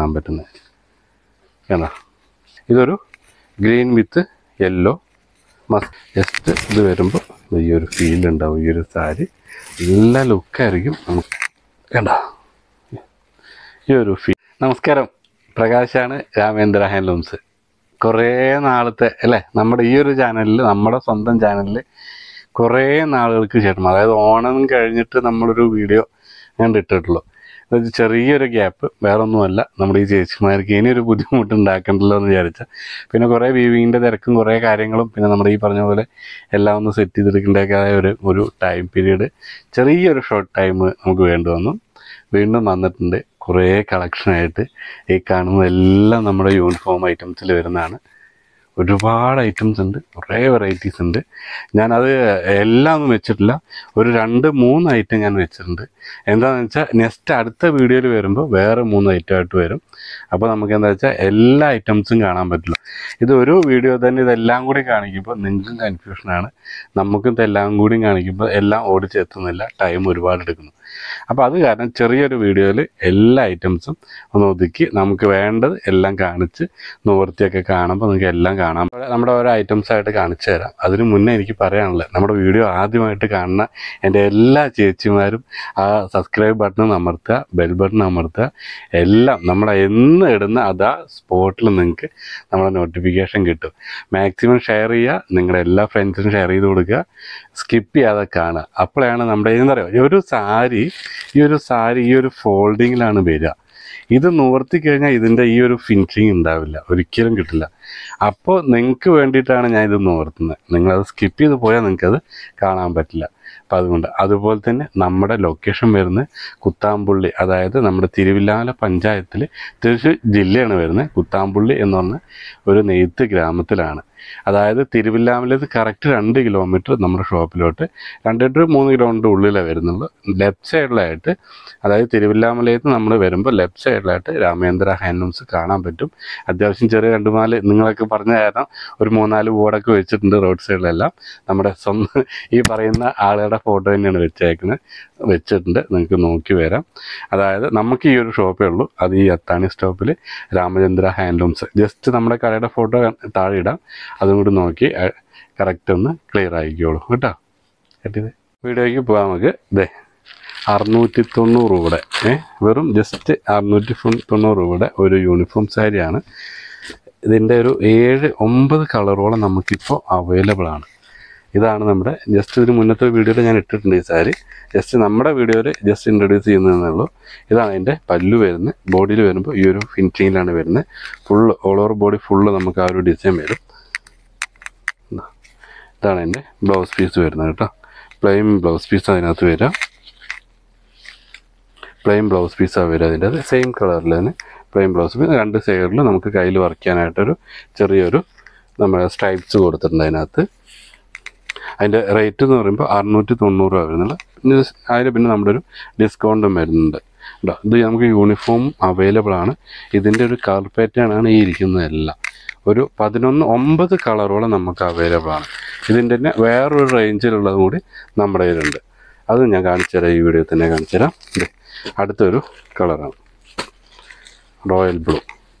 കാണാൻ പറ്റുന്നത് കണ്ടോ ഇതൊരു ഗ്രീൻ വിത്ത് യെല്ലോ മസ് ജസ്റ്റ് ഇത് വരുമ്പോൾ ഈ ഒരു ഫീൽ ഉണ്ടാവും ഈ ഒരു സാരി നല്ല ലുക്കായിരിക്കും നമുക്ക് കണ്ടോ ഈ ഒരു ഫീൽ നമസ്കാരം പ്രകാശാണ് രാമേന്ദ്ര ഹാൻഡ്ലൂംസ് കുറേ നാളത്തെ അല്ലേ നമ്മുടെ ഈ ഒരു ചാനലിൽ നമ്മുടെ സ്വന്തം ചാനലിൽ കുറേ നാളുകൾക്ക് ശേഷം അതായത് ഓണം കഴിഞ്ഞിട്ട് നമ്മളൊരു വീഡിയോ ഞാൻ ഇട്ടിട്ടുള്ളൂ അതായത് ചെറിയൊരു ഗ്യാപ്പ് വേറെ ഒന്നുമല്ല നമ്മുടെ ഈ ചേച്ചിമാർക്ക് ഇനി ഒരു ബുദ്ധിമുട്ട് ഉണ്ടാക്കണ്ടല്ലോ എന്ന് വിചാരിച്ച പിന്നെ കുറേ വീവിങ്ങിൻ്റെ തിരക്കും കുറേ കാര്യങ്ങളും പിന്നെ നമ്മുടെ ഈ പറഞ്ഞ പോലെ എല്ലാം ഒന്ന് സെറ്റ് ചെയ്തെടുക്കേണ്ടതായ ഒരു ഒരു ടൈം പീരീഡ് ചെറിയൊരു ഷോർട്ട് ടൈം നമുക്ക് വേണ്ടി വന്നു വീണ്ടും വന്നിട്ടുണ്ട് കുറേ കളക്ഷനായിട്ട് ഈ കാണുന്നതെല്ലാം നമ്മുടെ യൂണിഫോം ഐറ്റംസിൽ വരുന്നതാണ് ഒരുപാട് ഐറ്റംസ് ഉണ്ട് കുറേ വെറൈറ്റീസ് ഉണ്ട് ഞാനത് എല്ലാം ഒന്നും വെച്ചിട്ടില്ല ഒരു രണ്ട് മൂന്ന് ഐറ്റം ഞാൻ വെച്ചിട്ടുണ്ട് എന്താണെന്ന് വെച്ചാൽ നെക്സ്റ്റ് അടുത്ത വീഡിയോയിൽ വരുമ്പോൾ വേറെ മൂന്ന് ഐറ്റം ആയിട്ട് വരും അപ്പോൾ നമുക്ക് എന്താ വെച്ചാൽ എല്ലാ ഐറ്റംസും കാണാൻ പറ്റില്ല ഇത് ഒരു വീഡിയോ തന്നെ ഇതെല്ലാം കൂടി കാണിക്കുമ്പോൾ നിങ്ങൾക്കും കൺഫ്യൂഷനാണ് നമുക്കും ഇതെല്ലാം കൂടി കാണിക്കുമ്പോൾ എല്ലാം ഓടിച്ചെത്തുന്നില്ല ടൈം ഒരുപാട് എടുക്കുന്നു അപ്പോൾ അത് കാരണം ചെറിയൊരു വീഡിയോയിൽ എല്ലാ ഐറ്റംസും ഒന്ന് ഒതുക്കി നമുക്ക് വേണ്ടത് എല്ലാം കാണിച്ച് നിവൃത്തിയൊക്കെ കാണുമ്പോൾ നിങ്ങൾക്ക് എല്ലാം കാണാം നമ്മുടെ ഓരോ ഐറ്റംസ് ആയിട്ട് കാണിച്ചു തരാം അതിന് മുന്നേ എനിക്ക് പറയാനുള്ളത് നമ്മുടെ വീഡിയോ ആദ്യമായിട്ട് കാണുന്ന എൻ്റെ എല്ലാ ചേച്ചിമാരും ആ സബ്സ്ക്രൈബ് ബട്ടൺ അമർത്തുക ബെൽ ബട്ടൺ അമർത്തുക എല്ലാം നമ്മളെ എന്ന് ഇടുന്ന അതാ സ്പോട്ടിൽ നിങ്ങൾക്ക് നമ്മുടെ നോട്ടിഫിക്കേഷൻ കിട്ടും മാക്സിമം ഷെയർ ചെയ്യുക നിങ്ങളുടെ എല്ലാ ഫ്രണ്ട്സിനും ഷെയർ ചെയ്ത് കൊടുക്കുക സ്കിപ്പ് ചെയ്യാതെ കാണുക അപ്പോഴാണ് നമ്മുടെ എന്താ പറയുക ഈ ഒരു സാരി ഈ ഒരു സാരി ഈ ഒരു ഫോൾഡിങ്ങിലാണ് വരിക ഇത് നിവർത്തി കഴിഞ്ഞാൽ ഇതിൻ്റെ ഈ ഒരു ഫിനിഷിങ് ഉണ്ടാവില്ല ഒരിക്കലും കിട്ടില്ല അപ്പോൾ നിങ്ങൾക്ക് വേണ്ടിയിട്ടാണ് ഞാൻ ഇത് നിവർത്തുന്നത് നിങ്ങളത് സ്കിപ്പ് ചെയ്ത് പോയാൽ നിങ്ങൾക്കത് കാണാൻ പറ്റില്ല അപ്പം അതുകൊണ്ട് അതുപോലെ തന്നെ നമ്മുടെ ലൊക്കേഷൻ വരുന്നത് കുത്താമ്പുള്ളി അതായത് നമ്മുടെ തിരുവില്ലാമല പഞ്ചായത്തിൽ തൃശ്ശൂർ ജില്ലയാണ് വരുന്നത് കുത്താമ്പുള്ളി എന്ന് പറഞ്ഞ ഒരു നെയ്ത്ത് ഗ്രാമത്തിലാണ് അതായത് തിരുവില്ലാമലത് കറക്റ്റ് രണ്ട് കിലോമീറ്റർ നമ്മുടെ ഷോപ്പിലോട്ട് രണ്ട് ടു മൂന്ന് കിലോമീറ്റർ ഉള്ളിലാണ് വരുന്നുള്ളൂ ലെഫ്റ്റ് സൈഡിലായിട്ട് അതായത് തിരുവില്ലാമലയിൽ നമ്മൾ വരുമ്പോൾ ലെഫ്റ്റ് സൈഡിലായിട്ട് രാമേന്ദ്ര ഹാൻഡ്ലൂംസ് കാണാൻ പറ്റും അത്യാവശ്യം ചെറിയ രണ്ട് നാല് നിങ്ങളൊക്കെ പറഞ്ഞ കാരണം ഒരു മൂന്നാല് ബോർഡൊക്കെ വെച്ചിട്ടുണ്ട് റോഡ് സൈഡിലെല്ലാം നമ്മുടെ സ്വന്തം ഈ പറയുന്ന ആളുകളുടെ ഫോട്ടോ തന്നെയാണ് വെച്ചേക്കുന്നത് വെച്ചിട്ടുണ്ട് നിങ്ങൾക്ക് നോക്കി വരാം അതായത് നമുക്ക് ഈ ഒരു ഷോപ്പേ ഉള്ളൂ അത് ഈ അത്താണി സ്റ്റോപ്പിൽ രാമചന്ദ്ര ഹാൻഡ്ലൂംസ് ജസ്റ്റ് നമ്മുടെ കടയുടെ ഫോട്ടോ താഴെ ഇടാം അതും കൂടി നോക്കി കറക്റ്റ് ഒന്ന് ക്ലിയർ ആയിക്കോളൂ കേട്ടോ കേട്ടിത് വീഡിയോയ്ക്ക് പോകാം നമുക്ക് ഇതേ അറുന്നൂറ്റി തൊണ്ണൂറ് രൂപയുടെ ഏ വെറും ജസ്റ്റ് അറുന്നൂറ്റി തൊണ്ണൂറ് രൂപയുടെ ഒരു യൂണിഫോം സാരിയാണ് ഇതിൻ്റെ ഒരു ഏഴ് ഒമ്പത് കളറോളം നമുക്കിപ്പോൾ അവൈലബിൾ ആണ് ഇതാണ് നമ്മുടെ ജസ്റ്റ് ഇതിന് മുന്നത്തെ വീഡിയോയിൽ ഞാൻ ഇട്ടിട്ടുണ്ട് ഈ സാരി ജസ്റ്റ് നമ്മുടെ വീഡിയോയിൽ ജസ്റ്റ് ഇൻട്രൊഡ്യൂസ് ചെയ്യുന്നതേ ഉള്ളൂ ഇതാണ് അതിൻ്റെ പല്ലു വരുന്നത് ബോഡിയിൽ വരുമ്പോൾ ഈ ഒരു ഫിനിഷിങ്ങിലാണ് വരുന്നത് full all over body full നമുക്ക് ആ ഒരു ഡിസൈൻ വരും ഇതാ. ഇതാണ് എൻ്റെ ബ്ലൗസ് പീസ് വരുന്നത് കേട്ടോ പ്ലെയിൻ ബ്ലൗസ് പീസ് അതിനകത്ത് വരിക പ്ലെയിൻ ബ്ലൗസ് പീസാണ് വരിക അതിൻ്റെ അത് സെയിം കളറിൽ തന്നെ പ്ലെയിൻ ബ്ലൗസ് പീസ് രണ്ട് സൈഡിൽ നമുക്ക് കയ്യിൽ വർക്ക് ചെയ്യാനായിട്ടൊരു ചെറിയൊരു നമ്മുടെ സ്ട്രൈപ്സ് കൊടുത്തിട്ടുണ്ട് അതിനകത്ത് അതിൻ്റെ റേറ്റ് എന്ന് പറയുമ്പോൾ അറുന്നൂറ്റി തൊണ്ണൂറ് രൂപ വരുന്നുള്ളൂ പിന്നെ ഇത് അതിൽ പിന്നെ നമ്മുടെ ഒരു ഡിസ്കൗണ്ടും വരുന്നുണ്ട് കേട്ടോ ഇത് നമുക്ക് യൂണിഫോം അവൈലബിൾ ആണ് ഇതിൻ്റെ ഒരു കളർ പാറ്റേൺ ആണ് ഈ ഇരിക്കുന്നതെല്ലാം ഒരു പതിനൊന്ന് ഒമ്പത് കളറോളം നമുക്ക് അവൈലബിൾ ആണ് ഇതിൻ്റെ തന്നെ വേറൊരു റേഞ്ചിലുള്ളതും കൂടി നമ്മുടെ കയ്യിലുണ്ട് അത് ഞാൻ കാണിച്ചു തരാം ഈ വീഡിയോ തന്നെ കാണിച്ചു തരാം ഇത് അടുത്തൊരു കളറാണ് റോയൽ ബ്ലൂ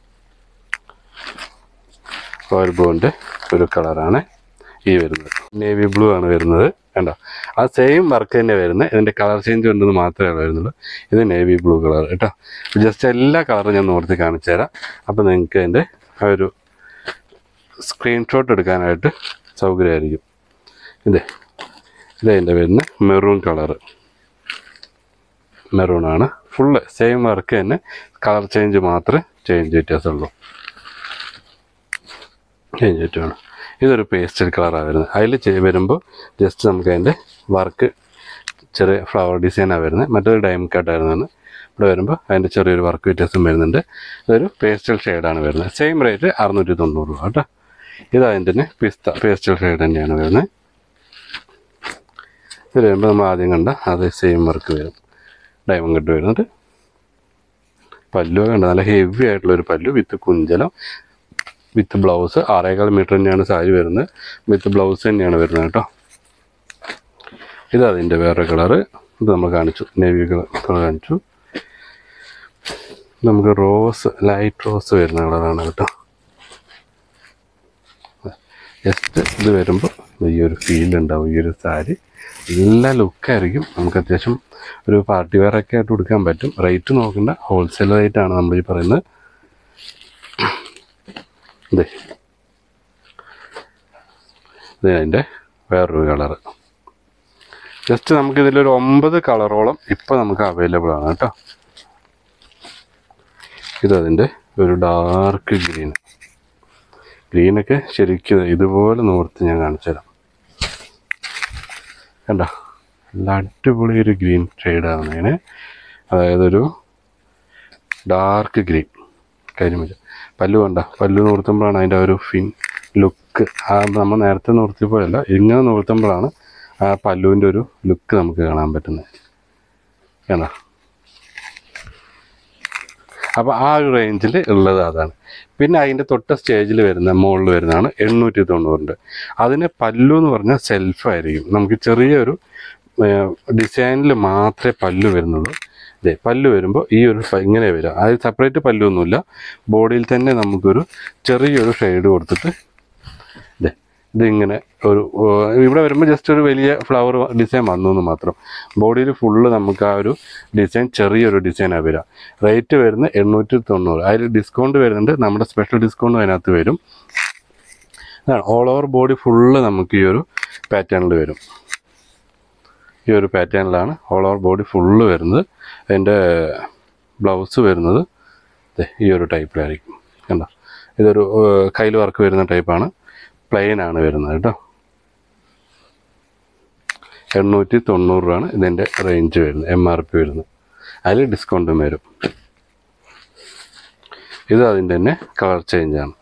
റോയൽ ബ്ലൂവിൻ്റെ ഒരു കളറാണ് ഈ വരുന്നത് നേവി ബ്ലൂ ആണ് വരുന്നത് കണ്ടോ ആ സെയിം വർക്ക് തന്നെ വരുന്നത് ഇതിൻ്റെ കളർ ചേഞ്ച് ഉണ്ടെന്ന് മാത്രമേ വരുന്നുള്ളൂ ഇത് നേവി ബ്ലൂ കളർ കേട്ടോ ജസ്റ്റ് എല്ലാ കളറും ഞാൻ നോർത്തി കാണിച്ചു തരാം അപ്പോൾ നിങ്ങൾക്ക് അതിൻ്റെ ആ ഒരു സ്ക്രീൻഷോട്ട് എടുക്കാനായിട്ട് സൗകര്യമായിരിക്കും ഇതേ ഇതതിൻ്റെ വരുന്ന മെറൂൺ കളറ് മെറൂൺ ആണ് ഫുള്ള് സെയിം വർക്ക് തന്നെ കളർ ചേഞ്ച് മാത്രമേ ചേഞ്ച് വ്യത്യാസമുള്ളൂ ചേഞ്ച് പറ്റുവാണ് ഇതൊരു പേസ്റ്റൽ കളറാണ് വരുന്നത് അതിൽ വരുമ്പോൾ ജസ്റ്റ് നമുക്ക് അതിൻ്റെ വർക്ക് ചെറിയ ഫ്ലവർ ഡിസൈനാണ് വരുന്നത് മറ്റൊരു ഡയമണ്ട് കട്ടായിരുന്നു ഇവിടെ വരുമ്പോൾ അതിൻ്റെ ചെറിയൊരു വർക്ക് വ്യത്യാസം വരുന്നുണ്ട് ഇതൊരു പേസ്റ്റൽ ഷെയ്ഡാണ് വരുന്നത് സെയിം റേറ്റ് അറുന്നൂറ്റി തൊണ്ണൂറ് രൂപ കേട്ടോ ഇത് അതിൻ്റെ തന്നെ പിസ്ത പേസ്റ്റൽ ഷെയ്ഡ് തന്നെയാണ് വരുന്നത് ഇത് വരുമ്പോൾ നമ്മൾ ആദ്യം കണ്ട അതേ സെയിം വർക്ക് വരും ഡയമണ്ട് കട്ട് വരുന്നത് പല്ലു കണ്ട നല്ല ഹെവി ആയിട്ടുള്ള ഒരു പല്ലു വിത്ത് കുഞ്ചലം വിത്ത് ബ്ലൗസ് ആറേകാൽ മീറ്റർ തന്നെയാണ് സാരി വരുന്നത് വിത്ത് ബ്ലൗസ് തന്നെയാണ് വരുന്നത് കേട്ടോ ഇത് അതിൻ്റെ വേറെ കളറ് ഇത് നമ്മൾ കാണിച്ചു നേവി കളർ കാണിച്ചു നമുക്ക് റോസ് ലൈറ്റ് റോസ് വരുന്ന കളറാണ് കേട്ടോ ജസ്റ്റ് ഇത് വരുമ്പോൾ ഈ ഒരു ഫീൽ ഉണ്ടാവും ഈ ഒരു സാരി നല്ല ലുക്കായിരിക്കും നമുക്ക് അത്യാവശ്യം ഒരു പാർട്ടി വെയർ ഒക്കെ ആയിട്ട് കൊടുക്കാൻ പറ്റും റേറ്റ് നോക്കണ്ട ഹോൾസെയിൽ റേറ്റ് ആണ് നമ്മൾ ഈ പറയുന്നത് ഇതേ ഇത് അതിൻ്റെ വേറൊരു കളറ് ജസ്റ്റ് നമുക്ക് ഇതിലൊരു ഒമ്പത് കളറോളം ഇപ്പോൾ നമുക്ക് അവൈലബിൾ ആണ് കേട്ടോ ഇതതിൻ്റെ ഒരു ഡാർക്ക് ഗ്രീൻ ഗ്രീനൊക്കെ ശരിക്കും ഇതുപോലെ നോർത്ത് ഞാൻ കാണിച്ചു തരാം കണ്ട നല്ല അടിപൊളി ഒരു ഗ്രീൻ ഷെയ്ഡാണ് അതിന് അതായത് ഒരു ഡാർക്ക് ഗ്രീൻ കരിമില്ല പല്ലു കണ്ട പല്ലു നോർത്തുമ്പോഴാണ് അതിൻ്റെ ആ ഒരു ഫിൻ ലുക്ക് ആ നമ്മൾ നേരത്തെ നോർത്തിയപ്പോഴല്ല ഇങ്ങനെ നോർത്തുമ്പോഴാണ് ആ പല്ലുവിൻ്റെ ഒരു ലുക്ക് നമുക്ക് കാണാൻ പറ്റുന്നത് കണ്ട അപ്പോൾ ആ ഒരു റേഞ്ചിൽ ഉള്ളത് അതാണ് പിന്നെ അതിൻ്റെ തൊട്ട സ്റ്റേജിൽ വരുന്ന മുകളിൽ വരുന്നതാണ് എണ്ണൂറ്റി തൊണ്ണൂറിൻ്റെ അതിന് പല്ലു എന്ന് പറഞ്ഞാൽ സെൽഫായിരിക്കും നമുക്ക് ചെറിയൊരു ഡിസൈനിൽ മാത്രമേ പല്ലു വരുന്നുള്ളൂ ഇതേ പല്ലു വരുമ്പോൾ ഈ ഒരു ഫ- ഇങ്ങനെ വരിക അത് സെപ്പറേറ്റ് പല്ലൊന്നുമില്ല ബോഡിയിൽ തന്നെ നമുക്കൊരു ചെറിയൊരു ഷെയ്ഡ് കൊടുത്തിട്ട് ഇതേ ഇതിങ്ങനെ ഒരു ഓ, ഇവിടെ വരുമ്പോൾ ജസ്റ്റ് ഒരു വലിയ ഫ്ലവർ ഡിസൈൻ വന്നു എന്ന് മാത്രം ബോഡിയിൽ ഫുള്ള് നമുക്ക് ആ ഒരു ഡിസൈൻ ചെറിയൊരു ഡിസൈനാണ് വരിക റേറ്റ് വരുന്നത് എണ്ണൂറ്റി തൊണ്ണൂറ് അതിൽ ഡിസ്കൗണ്ട് വരുന്നുണ്ട് നമ്മുടെ സ്പെഷ്യൽ ഡിസ്കൗണ്ട് അതിനകത്ത് വരും അതാണ് ഓൾ ഓവർ ബോഡി ഫുള്ള് നമുക്ക് ഈ ഒരു പാറ്റേണിൽ വരും ഈ ഒരു പാറ്റേണിലാണ് ഓൾ ഓവർ ബോഡി ഫുള്ള് വരുന്നത് അതിൻ്റെ ബ്ലൗസ് വരുന്നത് ദേ ഈ ഒരു ടൈപ്പിലായിരിക്കും കണ്ടോ ഇതൊരു കയ്യിൽ വർക്ക് വരുന്ന ടൈപ്പാണ് പ്ലെയിൻ ആണ് വരുന്നത് കേട്ടോ എണ്ണൂറ്റി തൊണ്ണൂറ് രൂപയാണ് ഇതിൻ്റെ റേഞ്ച് വരുന്നത് എം ആർ പി വരുന്നത് അതിൽ ഡിസ്കൗണ്ടും വരും ഇത് അതിൻ്റെ തന്നെ കളർ ചേഞ്ചാണ്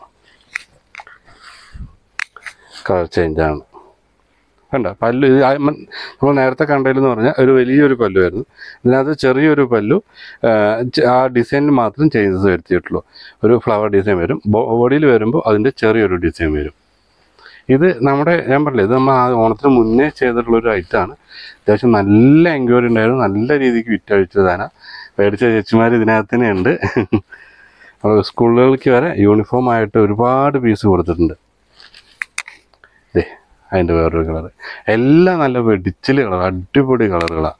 കളർ ചേഞ്ചാണ് കണ്ട പല്ലു ഇത് ആ- മ- നമ്മൾ നേരത്തെ കണ്ടതിലെന്ന് പറഞ്ഞാൽ ഒരു വലിയൊരു പല്ലുമായിരുന്നു ഇതിനകത്ത് ചെറിയൊരു പല്ലു ആ, ച- ആ ഡിസൈനിൽ മാത്രം ചേഞ്ചസ് വരുത്തിയിട്ടുള്ളൂ ഒരു ഫ്ലവർ ഡിസൈൻ വരും ബോഡിയിൽ വരുമ്പോൾ അതിൻ്റെ ചെറിയൊരു ഡിസൈൻ വരും ഇത് നമ്മുടെ ഞാൻ പറഞ്ഞില്ലേ ഇത് നമ്മൾ ആ ഓണത്തിന് മുന്നേ ചെയ്തിട്ടുള്ള ഒരു ഐറ്റമാണ് അത്യാവശ്യം നല്ല എൻക്വയറി ഉണ്ടായിരുന്നു നല്ല രീതിക്ക് വിറ്റഴിച്ചതാണ് മേടിച്ച ചേച്ചിമാർ ഇതിനകത്ത് തന്നെ ഉണ്ട് അപ്പോൾ സ്കൂളുകൾക്ക് വരെ യൂണിഫോം ആയിട്ട് ഒരുപാട് പീസ് കൊടുത്തിട്ടുണ്ട് ദേ അതിൻ്റെ വേറൊരു കളർ എല്ലാം നല്ല വെടിച്ചിൽ കളർ അടിപൊളി കളറുകളാണ്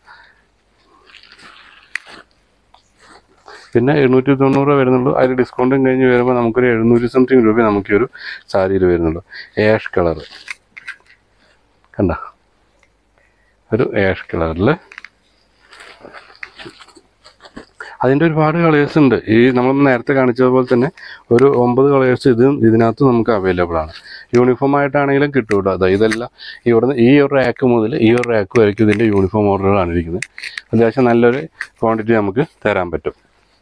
പിന്നെ എണ്ണൂറ്റി തൊണ്ണൂറ് രൂപ വരുന്നുള്ളൂ അതിൽ ഡിസ്കൗണ്ടും കഴിഞ്ഞ് വരുമ്പോൾ നമുക്കൊരു എഴുന്നൂറ്റി സംതിങ് രൂപ നമുക്ക് ഈ ഒരു സാരിയിൽ വരുന്നുള്ളൂ ഏഷ് കളർ കണ്ട ഒരു ഏഷ് കളറിൽ അതിൻ്റെ ഒരുപാട് കളേഴ്സ് ഉണ്ട് ഈ നമ്മൾ നേരത്തെ കാണിച്ചതുപോലെ തന്നെ ഒരു ഒമ്പത് കളേഴ്സ് ഇതും ഇതിനകത്ത് നമുക്ക് അവൈലബിൾ ആണ് യൂണിഫോം ആയിട്ടാണെങ്കിലും കിട്ടും കേട്ടോ അതായത് ഇതെല്ലാം ഇവിടുന്ന് ഈ ഒരു റാക്ക് മുതൽ ഈ ഒരു റാക്ക് വരയ്ക്കും ഇതിൻ്റെ യൂണിഫോം ഓർഡറുകളാണ് ഇരിക്കുന്നത് അത്യാവശ്യം നല്ലൊരു ക്വാണ്ടിറ്റി നമുക്ക് തരാൻ പറ്റും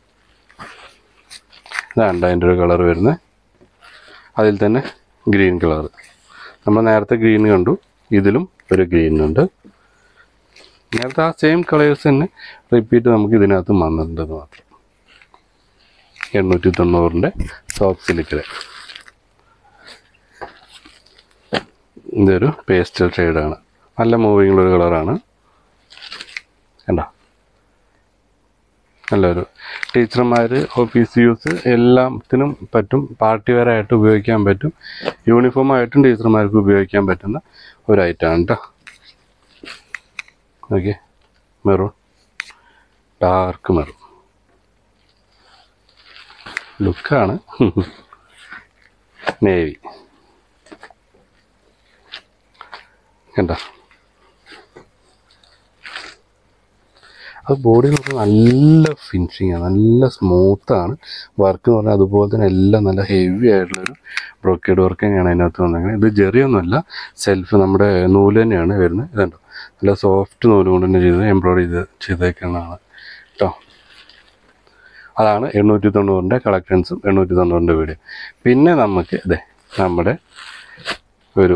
ഇതാണ് അതിൻ്റെ ഒരു കളർ വരുന്നത് അതിൽ തന്നെ ഗ്രീൻ കളർ നമ്മൾ നേരത്തെ ഗ്രീൻ കണ്ടു ഇതിലും ഒരു ഗ്രീൻ ഉണ്ട് നേരത്തെ ആ സെയിം കളേഴ്സ് തന്നെ റിപ്പീറ്റ് നമുക്ക് ഇതിനകത്ത് വന്നിട്ടുണ്ടെന്ന് മാത്രം എണ്ണൂറ്റി തൊണ്ണൂറിൻ്റെ സോഫ്റ്റ് സിലിക്കിൽ ഇതൊരു പേസ്റ്റൽ ഷെയ്ഡാണ് നല്ല മൂവിങ് ഉള്ളൊരു കളറാണ് കണ്ടോ നല്ലൊരു ടീച്ചർമാർ ഓഫീസ് യൂസ് എല്ലാത്തിനും പറ്റും പാർട്ടി വെയർ ആയിട്ട് ഉപയോഗിക്കാൻ പറ്റും യൂണിഫോം ആയിട്ടും ടീച്ചർമാർക്ക് ഉപയോഗിക്കാൻ പറ്റുന്ന ഒരു ഐറ്റമാണ് കേട്ടോ ഓക്കെ മെറൂൺ ഡാർക്ക് മെറൂൺ ലുക്കാണ് നേവി കണ്ടോ അത് ബോഡി എന്ന് പറഞ്ഞാൽ നല്ല ഫിനിഷിങ് ആണ് നല്ല സ്മൂത്താണ് വർക്ക് എന്ന് പറഞ്ഞാൽ അതുപോലെ തന്നെ എല്ലാം നല്ല ഹെവി ആയിട്ടുള്ളൊരു ബ്രോക്കേഡ് വർക്ക് തന്നെയാണ് അതിനകത്ത് വന്നേക്കുന്നത് ഇത് ജെറിയൊന്നുമല്ല സെൽഫ് നമ്മുടെ നൂല് തന്നെയാണ് വരുന്നത് ഇതുണ്ടോ നല്ല സോഫ്റ്റ് നൂല് കൊണ്ട് തന്നെ ചെയ്ത് എംബ്രോയിഡറി ചെയ്ത് ചെയ്തേക്കുന്നതാണ് കേട്ടോ അതാണ് എണ്ണൂറ്റി തൊണ്ണൂറിൻ്റെ കളക്ഷൻസും എണ്ണൂറ്റി തൊണ്ണൂറിൻ്റെ വീഡിയോ പിന്നെ നമുക്ക് ഇതേ നമ്മുടെ ഒരു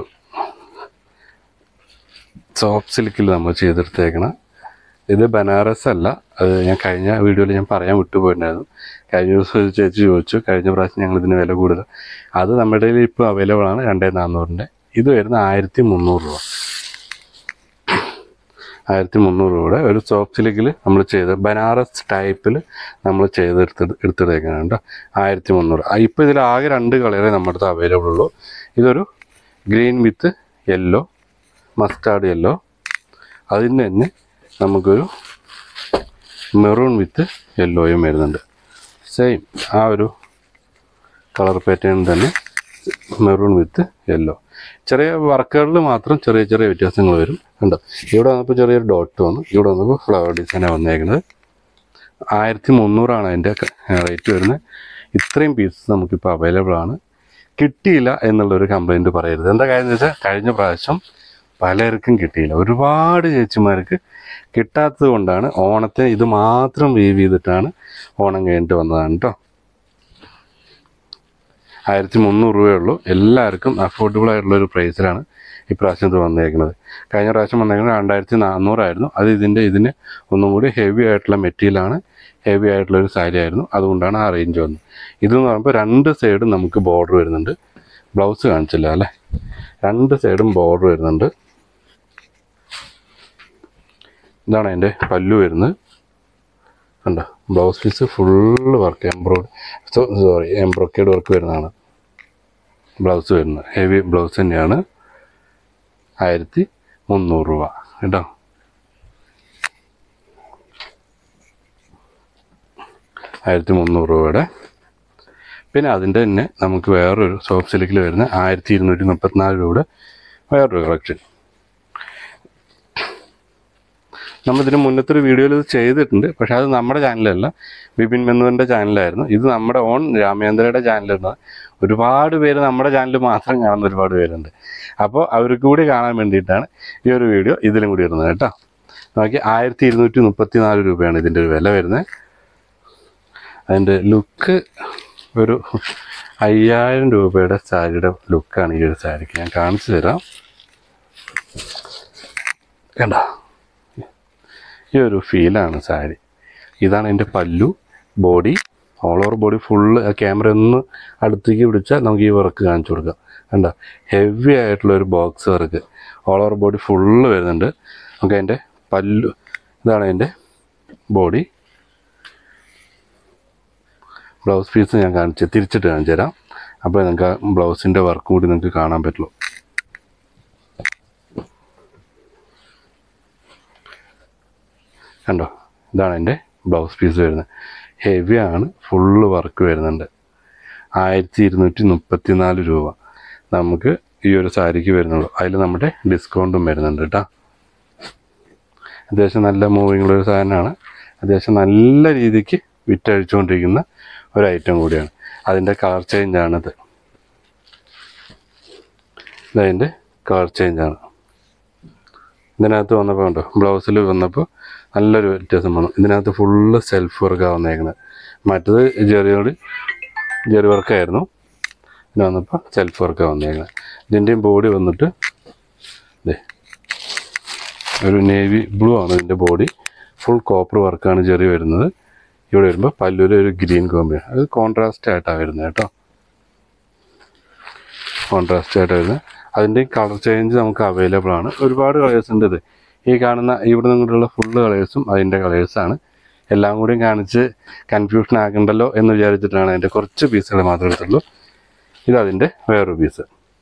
സോഫ്റ്റ് സിൽക്കിൽ നമ്മൾ ചെയ്തെടുത്തേക്കണം ഇത് ബനാറസ് അല്ല അത് ഞാൻ കഴിഞ്ഞ വീഡിയോയിൽ ഞാൻ പറയാൻ വിട്ടുപോയിട്ടുണ്ടായിരുന്നു കഴിഞ്ഞ ദിവസം ഒരു ചേച്ചി ചോദിച്ചു കഴിഞ്ഞ പ്രാവശ്യം ഞങ്ങൾ ഇതിന് വില കൂടുതൽ അത് നമ്മുടെ കയ്യിൽ ഇപ്പോൾ അവൈലബിൾ ആണ് രണ്ടേ നാന്നൂറിൻ്റെ ഇത് വരുന്ന ആയിരത്തി മുന്നൂറ് രൂപ ആയിരത്തി മുന്നൂറ് രൂപയുടെ ഒരു സോഫ്റ്റ് സിലിക്കിൽ നമ്മൾ ചെയ്ത് ബനാറസ് ടൈപ്പിൽ നമ്മൾ ചെയ്തെടുത്ത് എടുത്തിട്ടേക്കാണ് കേട്ടോ ആയിരത്തി മുന്നൂറ് ഇപ്പോൾ ഇതിൽ ആകെ രണ്ട് കളറേ നമ്മുടെ അടുത്ത് അവൈലബിൾ ഉള്ളൂ ഇതൊരു green with yellow mustard yellow അതിന് തന്നെ നമുക്കൊരു മെറൂൺ വിത്ത് യെല്ലോയും വരുന്നുണ്ട് സെയിം ആ ഒരു കളർ പാറ്റേൺ തന്നെ മെറൂൺ വിത്ത് യെല്ലോ ചെറിയ വർക്കുകളിൽ മാത്രം ചെറിയ ചെറിയ വ്യത്യാസങ്ങൾ വരും കണ്ടോ ഇവിടെ വന്നപ്പോൾ ചെറിയൊരു ഡോട്ട് വന്നു ഇവിടെ വന്നപ്പോൾ ഫ്ലവർ ഡിസൈനാണ് വന്നേക്കുന്നത് ആയിരത്തി മുന്നൂറാണ് അതിൻ്റെ റേറ്റ് വരുന്നത് ഇത്രയും പീസസ് നമുക്കിപ്പോൾ അവൈലബിൾ ആണ് കിട്ടിയില്ല എന്നുള്ളൊരു കംപ്ലൈൻറ്റ് പറയരുത് എന്താ കാര്യം എന്ന് വെച്ചാൽ കഴിഞ്ഞ പ്രാവശ്യം പലർക്കും കിട്ടിയില്ല ഒരുപാട് ചേച്ചിമാർക്ക് കിട്ടാത്തത് കൊണ്ടാണ് ഓണത്തിന് ഇത് മാത്രം വീവ് ചെയ്തിട്ടാണ് ഓണം കഴിഞ്ഞിട്ട് വന്നതാണ് കേട്ടോ ആയിരത്തി മുന്നൂറ് രൂപയേ ഉള്ളൂ എല്ലാവർക്കും അഫോർഡബിൾ ആയിട്ടുള്ള ഒരു പ്രൈസിലാണ് ഇപ്രാവശ്യം ഇത് വന്നേക്കുന്നത് കഴിഞ്ഞ പ്രാവശ്യം വന്നേക്കുന്നത് രണ്ടായിരത്തി നാനൂറായിരുന്നു അത് ഇതിൻ്റെ ഇതിന് ഒന്നും കൂടി ഹെവി ആയിട്ടുള്ള മെറ്റീരിയലാണ് ഹെവി ആയിട്ടുള്ള ഒരു സാരി ആയിരുന്നു അതുകൊണ്ടാണ് ആ റേഞ്ച് വന്നത് ഇതെന്ന് പറയുമ്പോൾ രണ്ട് സൈഡും നമുക്ക് ബോർഡർ വരുന്നുണ്ട് ബ്ലൗസ് കാണിച്ചില്ല അല്ലേ രണ്ട് സൈഡും ബോർഡർ വരുന്നുണ്ട് ഇതാണ് അതിൻ്റെ പല്ലു വരുന്നത് കണ്ടോ ബ്ലൗസ് പീസ് ഫുള്ള് വർക്ക് എംബ്രോയിഡ് സോറി എംബ്രോക്കേഡ് വർക്ക് വരുന്നതാണ് ബ്ലൗസ് വരുന്നത് ഹെവി ബ്ലൗസ് തന്നെയാണ് ആയിരത്തി മുന്നൂറ് രൂപ കേട്ടോ ആയിരത്തി മുന്നൂറ് രൂപയുടെ പിന്നെ അതിൻ്റെ തന്നെ നമുക്ക് വേറൊരു സോഫ്റ്റ് സിൽക്കിൽ വരുന്ന ആയിരത്തി ഇരുന്നൂറ്റി മുപ്പത്തിനാല് രൂപയുടെ വേറൊരു കളക്ഷൻ നമ്മൾ ഇതിന് മുന്നത്തെ ഒരു വീഡിയോയിൽ ഇത് ചെയ്തിട്ടുണ്ട് പക്ഷേ അത് നമ്മുടെ ചാനലല്ല ബിപിൻ മെന്നുവിൻ്റെ ചാനലായിരുന്നു ഇത് നമ്മുടെ ഓൺ രാമേന്ദ്രയുടെ ചാനലിരുന്ന ഒരുപാട് പേര് നമ്മുടെ ചാനൽ മാത്രം കാണുന്ന ഒരുപാട് പേരുണ്ട് അപ്പോൾ അവർക്ക് കൂടി കാണാൻ വേണ്ടിയിട്ടാണ് ഈ ഒരു വീഡിയോ ഇതിലും കൂടി ഇടുന്നത് കേട്ടോ നോക്കി ആയിരത്തി ഇരുന്നൂറ്റി മുപ്പത്തി നാല് രൂപയാണ് ഇതിൻ്റെ ഒരു വില വരുന്നത് അതിൻ്റെ ലുക്ക് ഒരു അയ്യായിരം രൂപയുടെ സാരിയുടെ ലുക്കാണ് ഈ ഒരു സാരിക്ക് ഞാൻ കാണിച്ചു തരാം കണ്ടോ ഈ ഒരു ഫീലാണ് സാരി ഇതാണ് എൻ്റെ pallu body all over body full camera ഒന്ന് അടുത്തേക്ക് പിടിച്ചാൽ നമുക്ക് ഈ വർക്ക് കാണിച്ചു കൊടുക്കാം കണ്ടോ ഹെവി ആയിട്ടുള്ള ഒരു box work all over body full വരുന്നുണ്ട് നമുക്ക് അതിൻ്റെ പല്ലു ഇതാണ് അതിൻ്റെ ബോഡി ബ്ലൗസ് പീസ് ഞാൻ കാണിച്ച് തിരിച്ചിട്ട് കാണിച്ചു തരാം അപ്പോൾ നിങ്ങൾക്ക് ആ ബ്ലൗസിൻ്റെ വർക്ക് കൂടി നിങ്ങൾക്ക് കാണാൻ പറ്റുള്ളൂ കണ്ടോ ഇതാണ് എൻ്റെ ബ്ലൗസ് പീസ് വരുന്നത് ഹെവിയാണ് ഫുള്ള് വർക്ക് വരുന്നുണ്ട് ആയിരത്തി ഇരുന്നൂറ്റി മുപ്പത്തി നാല് രൂപ നമുക്ക് ഈ ഒരു സാരിക്ക് വരുന്നുള്ളൂ അതിൽ നമ്മുടെ ഡിസ്കൗണ്ടും വരുന്നുണ്ട് കേട്ടോ അത്യാവശ്യം നല്ല മൂവിങ് ഉള്ള ഒരു സാധനമാണ് അത്യാവശ്യം നല്ല രീതിക്ക് വിറ്റഴിച്ചുകൊണ്ടിരിക്കുന്ന ഒരു ഐറ്റം കൂടിയാണ് അതിൻ്റെ കളർ ചേഞ്ചാണിത് ഇതതിൻ്റെ കളർ ചേഞ്ചാണ് ഇതിനകത്ത് വന്നപ്പോൾ ഉണ്ടോ ബ്ലൗസിൽ വന്നപ്പോൾ നല്ലൊരു വ്യത്യാസം വന്നു ഇതിനകത്ത് ഫുള്ള് സെൽഫ് വർക്കാണ് വന്നേക്കുന്നത് മറ്റത് ജെറിയോട് ജെറി വർക്കായിരുന്നു പിന്നെ വന്നപ്പോൾ സെൽഫ് വർക്കാണ് വന്നേക്കുന്നത് ഇതിൻ്റെയും ബോഡി വന്നിട്ട് ദേ ഒരു നേവി ബ്ലൂ ആണ് ഇതിൻ്റെ ബോഡി ഫുൾ കോപ്പർ വർക്കാണ് ജെറി വരുന്നത് ഇവിടെ വരുമ്പോൾ പല്ലൂര് ഒരു ഗ്രീൻ കോമ്പിനേഷൻ അത് കോൺട്രാസ്റ്റ് ആയിട്ടാണ് വരുന്നത് കേട്ടോ കോൺട്രാസ്റ്റ് ആയിട്ട് വരുന്നത് അതിൻ്റെ കളർ ചേഞ്ച് നമുക്ക് അവൈലബിൾ ആണ് ഒരുപാട് കളേഴ്സ് ഉണ്ട് ഇത് ഈ കാണുന്ന ഇവിടെ നിന്നുള്ള ഫുള്ള് കളേഴ്സും അതിൻ്റെ കളേഴ്സാണ് എല്ലാം കൂടിയും കാണിച്ച് കൺഫ്യൂഷൻ ആക്കണ്ടല്ലോ എന്ന് വിചാരിച്ചിട്ടാണ് അതിൻ്റെ കുറച്ച് പീസുകൾ മാത്രമേ എടുത്തുള്ളൂ ഇതതിൻ്റെ വേറൊരു പീസ്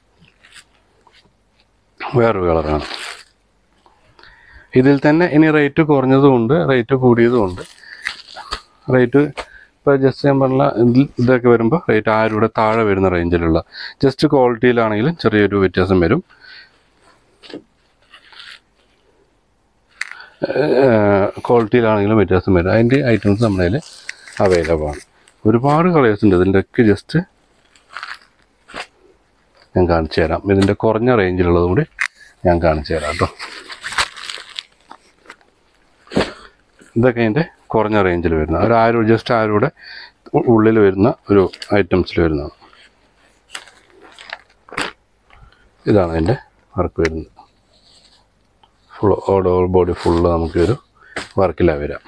വേറൊരു കളറാണ് ഇതിൽ തന്നെ ഇനി റേറ്റ് കുറഞ്ഞതുമുണ്ട് റേറ്റ് കൂടിയതുമുണ്ട് റേറ്റ് ഇപ്പോൾ ജസ്റ്റ് ഞാൻ പറഞ്ഞ ഇതിൽ ഇതൊക്കെ വരുമ്പോൾ റേറ്റ് ആയിരം രൂപയുടെ താഴെ വരുന്ന റേഞ്ചിലുള്ള ജസ്റ്റ് ക്വാളിറ്റിയിലാണെങ്കിലും ചെറിയൊരു വ്യത്യാസം വരും ക്വാളിറ്റിയിലാണെങ്കിലും വ്യത്യാസം വരും അതിൻ്റെ ഐറ്റംസ് നമ്മുടെ കയ്യിൽ അവൈലബിൾ ആണ് ഒരുപാട് കളേഴ്സ് ഉണ്ട് ഇതിൻ്റെയൊക്കെ ജസ്റ്റ് ഞാൻ കാണിച്ചു തരാം ഇതിൻ്റെ കുറഞ്ഞ റേഞ്ചിലുള്ളതും കൂടി ഞാൻ കാണിച്ചു തരാം കേട്ടോ ഇതൊക്കെ അതിൻ്റെ കുറഞ്ഞ റേഞ്ചിൽ വരുന്ന ഒരു ആയിരം ജസ്റ്റ് ആയിരം രൂപയുടെ ഉള്ളിൽ വരുന്ന ഒരു ഐറ്റംസിൽ വരുന്നതാണ് ഇതാണ് അതിൻ്റെ വർക്ക് വരുന്നത് full all over body full നമുക്ക് ഒരു വർക്കിലാണ് വരാം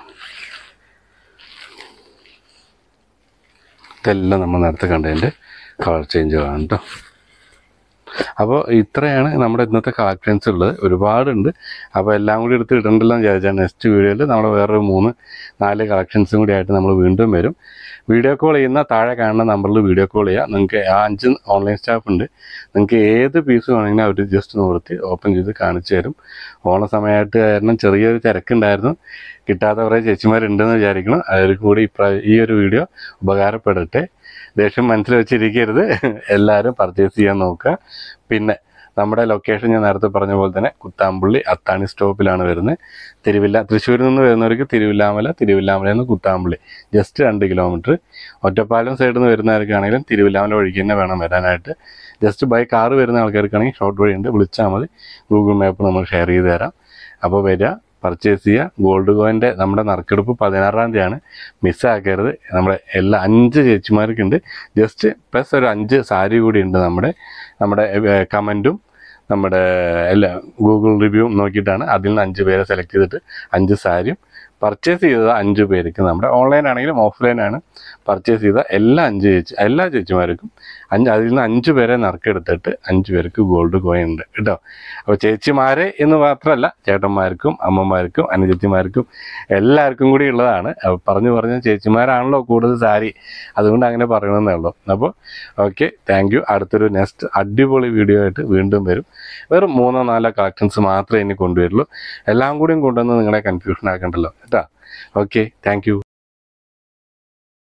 ഇതെല്ലാം നമ്മൾ നേരത്തെ കണ്ടതിൻ്റെ കളർ ചേഞ്ചുകളാണ് കേട്ടോ അപ്പോൾ ഇത്രയാണ് നമ്മുടെ ഇന്നത്തെ കളക്ഷൻസ് ഉള്ളത് ഒരുപാടുണ്ട് അപ്പോൾ എല്ലാം കൂടി എടുത്ത് ഇടണ്ടല്ലോ എന്ന് വിചാരിച്ചാൽ നെക്സ്റ്റ് വീഡിയോയിൽ നമ്മൾ വേറൊരു മൂന്ന് നാല് കളക്ഷൻസും കൂടി ആയിട്ട് നമ്മൾ വീണ്ടും വരും വീഡിയോ കോൾ ചെയ്യുന്ന താഴെ കാണുന്ന നമ്പറിൽ വീഡിയോ കോൾ ചെയ്യുക നിങ്ങൾക്ക് ആ അഞ്ച് ഓൺലൈൻ സ്റ്റാഫ് ഉണ്ട് നിങ്ങൾക്ക് ഏത് പീസ് വേണമെങ്കിലും അവർ ജസ്റ്റ് നിർത്തി ഓപ്പൺ ചെയ്ത് കാണിച്ചു തരും ഓണ സമയമായിട്ട് കാരണം ചെറിയൊരു തിരക്കുണ്ടായിരുന്നു കിട്ടാത്ത കുറേ ചേച്ചിമാരുണ്ടെന്ന് വിചാരിക്കണം അവർക്കും കൂടി ഇപ്രാ ഈ ഒരു വീഡിയോ ഉപകാരപ്പെടട്ടെ ദേഷ്യം മനസ്സിൽ വെച്ചിരിക്കരുത് എല്ലാവരും പർച്ചേസ് ചെയ്യാൻ നോക്കുക പിന്നെ നമ്മുടെ ലൊക്കേഷൻ ഞാൻ നേരത്തെ പറഞ്ഞ പോലെ തന്നെ കുത്താമ്പുള്ളി അത്താണി സ്റ്റോപ്പിലാണ് വരുന്നത് തിരുവില്ല തൃശ്ശൂരിൽ നിന്ന് വരുന്നവർക്ക് തിരുവില്ലാമല തിരുവില്ലാമലയിൽ നിന്ന് കുത്താമ്പുള്ളി ജസ്റ്റ് രണ്ട് കിലോമീറ്റർ ഒറ്റപ്പാലം സൈഡിൽ നിന്ന് വരുന്നവർക്കാണെങ്കിലും തിരുവില്ലാമല വഴിക്ക് തന്നെ വേണം വരാനായിട്ട് ജസ്റ്റ് ബൈ കാറ് വരുന്ന ആൾക്കാർക്കാണെങ്കിൽ ഷോർട്ട് വഴിയുണ്ട് വിളിച്ചാൽ മതി ഗൂഗിൾ മാപ്പ് നമ്മൾ ഷെയർ ചെയ്ത് തരാം അപ്പോൾ വരിക പർച്ചേസ് ചെയ്യുക ഗോൾഡ് കോയിൻ്റെ നമ്മുടെ നറുക്കെടുപ്പ് പതിനാറാം തീയതിയാണ് മിസ്സാക്കരുത് നമ്മുടെ എല്ലാ അഞ്ച് ചേച്ചിമാർക്കുണ്ട് ജസ്റ്റ് പ്ലസ് ഒരു അഞ്ച് സാരി കൂടി ഉണ്ട് നമ്മുടെ നമ്മുടെ കമൻറ്റും നമ്മുടെ എല്ലാ ഗൂഗിൾ റിവ്യൂ നോക്കിയിട്ടാണ് അതിൽ നിന്ന് അഞ്ച് പേരെ സെലക്ട് ചെയ്തിട്ട് അഞ്ച് സാരിയും പർച്ചേസ് ചെയ്തത് അഞ്ച് പേർക്ക് നമ്മുടെ ഓൺലൈൻ ആണെങ്കിലും ഓഫ്ലൈൻ ആണ് പർച്ചേസ് ചെയ്ത എല്ലാ അഞ്ച് ചേച്ചി എല്ലാ ചേച്ചിമാർക്കും അഞ്ച് അതിൽ നിന്ന് അഞ്ച് പേരെ നറുക്കെടുത്തിട്ട് അഞ്ച് പേർക്ക് ഗോൾഡ് കോയിൻ ഉണ്ട് കേട്ടോ അപ്പോൾ ചേച്ചിമാരെ എന്ന് മാത്രമല്ല ചേട്ടന്മാർക്കും അമ്മമാർക്കും അനുജത്തിമാർക്കും എല്ലാവർക്കും കൂടി ഉള്ളതാണ് അപ്പോൾ പറഞ്ഞു പറഞ്ഞ ചേച്ചിമാരാണല്ലോ കൂടുതൽ സാരി അതുകൊണ്ട് അങ്ങനെ പറയണമെന്നേ ഉള്ളൂ അപ്പോൾ ഓക്കെ താങ്ക് യു അടുത്തൊരു നെക്സ്റ്റ് അടിപൊളി വീഡിയോ ആയിട്ട് വീണ്ടും വരും വെറും മൂന്നോ നാലോ കളക്ഷൻസ് മാത്രമേ ഇനി കൊണ്ടുവരുള്ളൂ എല്ലാം കൂടിയും കൊണ്ടുവന്ന് നിങ്ങളെ കൺഫ്യൂഷൻ ആക്കണ്ടല്ലോ കേട്ടോ ഓക്കെ താങ്ക് യു